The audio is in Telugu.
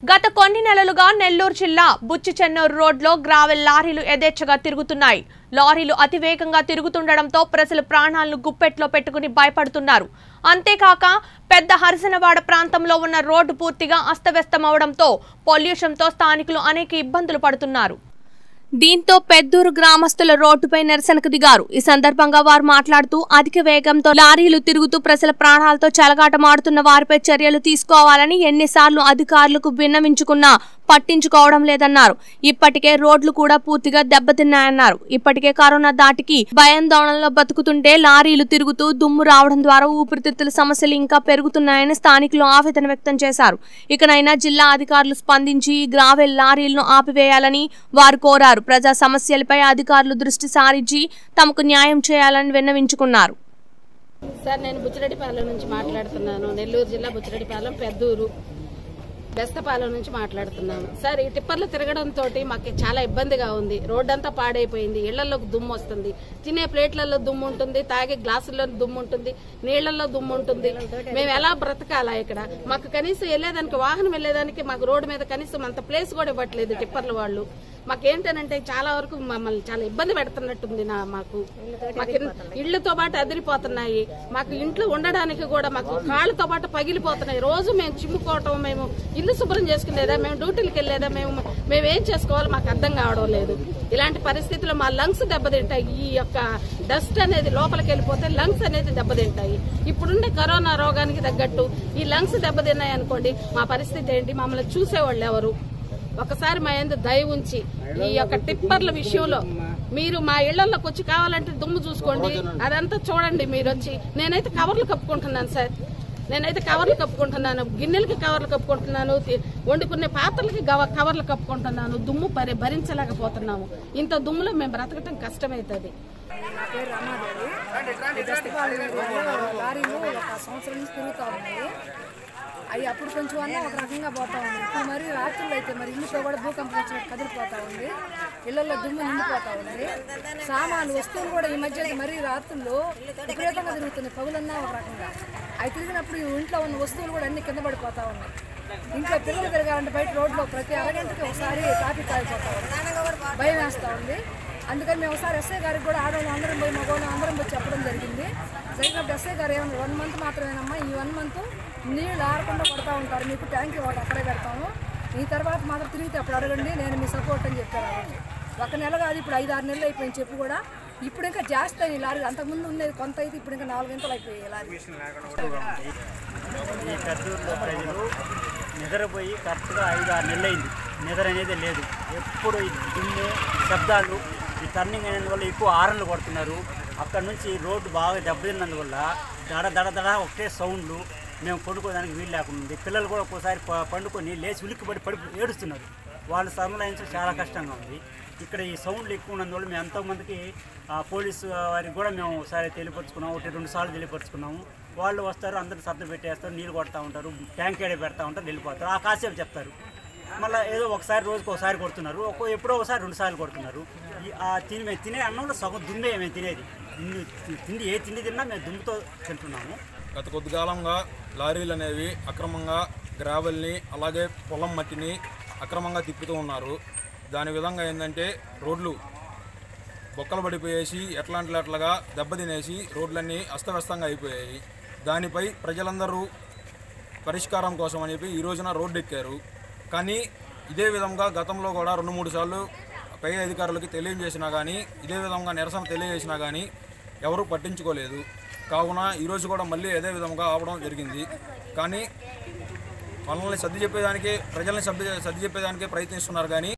గత కొన్ని నెలలుగా నెల్లూరు జిల్లా బుచ్చిచెన్నూరు రోడ్లో గ్రావెల్ లారీలు యథేచ్ఛగా తిరుగుతున్నాయి లారీలు అతివేగంగా తిరుగుతుండడంతో ప్రజలు ప్రాణాలను గుప్పెట్లో పెట్టుకుని భయపడుతున్నారు అంతేకాక పెద్ద హరిసనవాడ ప్రాంతంలో ఉన్న రోడ్డు పూర్తిగా అస్తవ్యస్తమవడంతో పొల్యూషన్తో స్థానికులు అనేక ఇబ్బందులు పడుతున్నారు దీంతో పెద్దూరు గ్రామస్తుల రోడ్డుపై నిరసనకు దిగారు ఈ సందర్భంగా వారు మాట్లాడుతూ అధిక వేగంతో లారీలు తిరుగుతూ ప్రజల ప్రాణాలతో చెలగాటమాడుతున్న వారిపై చర్యలు తీసుకోవాలని ఎన్నిసార్లు అధికారులకు విన్నవించుకున్నా పట్టించుకోవడం లేదన్నారు ఇప్పటికే రోడ్లు కూడా పూర్తిగా దెబ్బతిన్నాయన్నారు ఇప్పటికే కరోనా దాటికి భయాందోళనలో బతుకుతుంటే లారీలు తిరుగుతూ దుమ్ము రావడం ద్వారా ఊపిరితిత్తుల సమస్యలు ఇంకా పెరుగుతున్నాయని స్థానికులు ఆవేదన వ్యక్తం చేశారు ఇకనైనా జిల్లా అధికారులు స్పందించి ఈ గ్రావెల్ లారీలను ఆపివేయాలని వారు కోరారు ప్రజా సమస్యలపై అధికారులు దృష్టి సారించి తమకు న్యాయం చేయాలని విన్నవించుకున్నారు సార్ నేను బుచ్చిరెడ్డిపాలెం నుంచి మాట్లాడుతున్నాను నెల్లూరు జిల్లా బుచ్చిరెడ్డిపాలెం పెద్దూరు బెస్తపాలెం నుంచి మాట్లాడుతున్నాను సార్ ఈ టిప్పర్లు తిరగడంతో మాకు చాలా ఇబ్బందిగా ఉంది రోడ్డు అంతా పాడైపోయింది ఇళ్లలోకి దుమ్ము వస్తుంది తినే ప్లేట్లలో దుమ్ము ఉంటుంది తాగే గ్లాసుల్లో దుమ్ము ఉంటుంది నీళ్లలో దుమ్ము ఉంటుంది మేము ఎలా బ్రతకాలా ఇక్కడ మాకు కనీసం వెళ్ళేదానికి వాహనం వెళ్ళేదానికి మాకు రోడ్డు మీద కనీసం అంత ప్లేస్ కూడా ఇవ్వట్లేదు టిప్పర్ల వాళ్ళు మాకేంటనంటే చాలా వరకు మమ్మల్ని చాలా ఇబ్బంది పెడుతున్నట్టుంది నా మాకు మాకు ఇన్- ఇళ్లతో పాటు అదిరిపోతున్నాయి మాకు ఇంట్లో ఉండడానికి కూడా మాకు కాళ్ళతో పాటు పగిలిపోతున్నాయి రోజు మేము చిమ్ముకోవటం మేము ఇల్లు శుభ్రం చేసుకునేదా మేము డ్యూటీలకు వెళ్ళేదా మేము మేము ఏం చేసుకోవాలో మాకు అర్థం కావడం లేదు ఇలాంటి పరిస్థితుల్లో మా లంగ్స్ దెబ్బతింటాయి ఈ యొక్క డస్ట్ అనేది లోపలికి వెళ్ళిపోతే లంగ్స్ అనేది దెబ్బతింటాయి ఇప్పుడుండే కరోనా రోగానికి తగ్గట్టు ఈ లంగ్స్ దెబ్బతిన్నాయి అనుకోండి మా పరిస్థితి ఏంటి మమ్మల్ని చూసేవాళ్ళు ఎవరు ఒకసారి మా ఎందు దయ ఉంచి ఈ యొక్క టిప్పర్ల విషయంలో మీరు మా ఇళ్లలోకి వచ్చి కావాలంటే దుమ్ము చూసుకోండి అదంతా చూడండి మీరు వచ్చి నేనైతే కవర్లు కప్పుకుంటున్నాను సార్ నేనైతే కవర్లు కప్పుకుంటున్నాను గిన్నెలకి కవర్లు కప్పుకుంటున్నాను తి- వండుకునే పాత్రలకి గవ- కవర్లు కప్పుకుంటున్నాను దుమ్ము పరి భరించలేకపోతున్నాము ఇంత దుమ్ములో మేము బ్రతకటం కష్టమవుతుంది నా పేరు రమాదేవి ఈ దస్తపాలెం ఏరియాలో లారీలు ఒక సంవత్సరం నుంచి తిరుగుతూ ఉన్నాయి అవి అప్పుడు కొంచెం అన్నా ఒక రకంగా పోతా ఉంది ఇప్పుడు మరి రాత్రులు అయితే మరి ఇల్లుతో కూడా భూకంపం వచ్చినట్టు కదిలిపోతా ఉంది ఇళ్లలో దుమ్ము నిండిపోతా ఉంది సామాన్లు వస్తువులు కూడా ఈ మధ్య మరీ రాత్రుల్లో విపరీతంగా తిరుగుతున్నాయి పగులన్నా ఒక రకంగా అవి తిరిగినప్పుడు ఈ ఇంట్లో ఉన్న వస్తువులు కూడా అన్ని కింద పడిపోతా ఉన్నాయి ఇంట్లో పిల్లలు తిరగాలంటే బయట రోడ్లో ప్రతి అరగంటకి ఒకసారి ట్రాఫిక్ ఆగిపోతా ఉంది భయం వేస్తూ ఉంది అందుకని మేము ఒకసారి ఎస్ఐ గారికి కూడా ఆడవాళ్ళు అందరం పోయి మగవాళ్ళు అందరం పోయి చెప్పడం జరిగింది జరిగినప్పుడు ఎస్ఐ గారు ఏమన్నా వన్ మంత్ మాత్రమేనమ్మా ఈ వన్ మంత్ నీళ్ళు ఆరకుండా కొడతా ఉంటారు మీకు ట్యాంక్ ఒకటి అక్కడే పెడతాము ఈ తర్వాత మాత్రం తిరిగితే అప్పుడు అడగండి నేను మీ సపోర్ట్ అని చెప్పారు ఆ రోజు. ఒక నెల కాదు ఇప్పుడు ఐదు ఆరు నెలలు అయిపోయింది చెప్పి కూడా ఇప్పుడు ఇంకా జాస్తి అయ్యి లారీలు అంతకుముందు ఉండేది కొంత అయితే ఇప్పుడు ఇంకా నాలుగు గంటలు అయిపోయాయి లారీ ఈ కర్నూలులో ప్రజలు నిద్రపోయి కరెక్ట్గా ఐదు ఆరు నెలలు అయింది నిద్ర అనేది లేదు ఎప్పుడు ఈ దుమ్ము శబ్దాలు ఈ టర్నింగ్ అయినందువల్ల ఎక్కువ ఆరన్లు కొడుతున్నారు అక్కడ నుంచి రోడ్డు బాగా దెబ్బతిన్నందువల్ల దడ దడ దడ ఒకటే సౌండ్లు మేము పడుకోవడానికి వీలు లేకుండా ఉంది పిల్లలు కూడా ఒక్కోసారి ప- పండుకొని లేచి ఉలిక్కిపడి పడి ఏడుస్తున్నారు వాళ్ళు సంలాయించడం చాలా కష్టంగా ఉంది ఇక్కడ ఈ సౌండ్లు ఎక్కువ ఉన్నందువల్ల మేము ఎంతోమందికి ఆ, పోలీసు వారికి కూడా మేము ఒకసారి తెలియపరుచుకున్నాము ఒకటి రెండు సార్లు తెలియపరుచుకున్నాము వాళ్ళు వస్తారు అందరూ సర్దు పెట్టేస్తారు నీళ్ళు కొడతా ఉంటారు ట్యాంక్ ఏడే పెడతా ఉంటారు వెళ్ళిపోతారు ఆ కాసేపు చెప్తారు మళ్ళీ ఏదో ఒకసారి రోజుకి ఒకసారి కొడుతున్నారు ఒక్కో ఎప్పుడో ఒకసారి రెండు సార్లు కొడుతున్నారు ఈ ఆ తిని మేము తినే అన్నంలో సగం దుమ్మే మేము తినేది తిండి తిండి ఏ తిండి తిన్నా మేము దుమ్ముతో తింటున్నాము గత కొద్ది కాలంగా లారీలు అనేవి అక్రమంగా గ్రావెల్ని అలాగే పొలం మట్టిని అక్రమంగా తిప్పుతూ ఉన్నారు దాని విధంగా ఏంటంటే రోడ్లు బొక్కలు పడిపోయేసి ఎట్లాంటి అట్లాగా దెబ్బతినేసి రోడ్లన్నీ అస్తవ్యస్తంగా అయిపోయాయి దానిపై ప్రజలందరూ పరిష్కారం కోసం అని చెప్పి ఈ రోజున రోడ్డు ఎక్కారు కానీ ఇదే విధంగా గతంలో కూడా రెండు మూడు సార్లు పై అధికారులకి తెలియజేసినా కానీ ఇదే విధంగా నిరసన తెలియజేసినా కానీ ఎవరూ పట్టించుకోలేదు కావున ఈరోజు కూడా మళ్ళీ అదే విధంగా ఆపడం జరిగింది కానీ మనల్ని సర్ది చెప్పేదానికి ప్రజల్ని సర్ది సర్ది చెప్పేదానికే ప్రయత్నిస్తున్నారు కానీ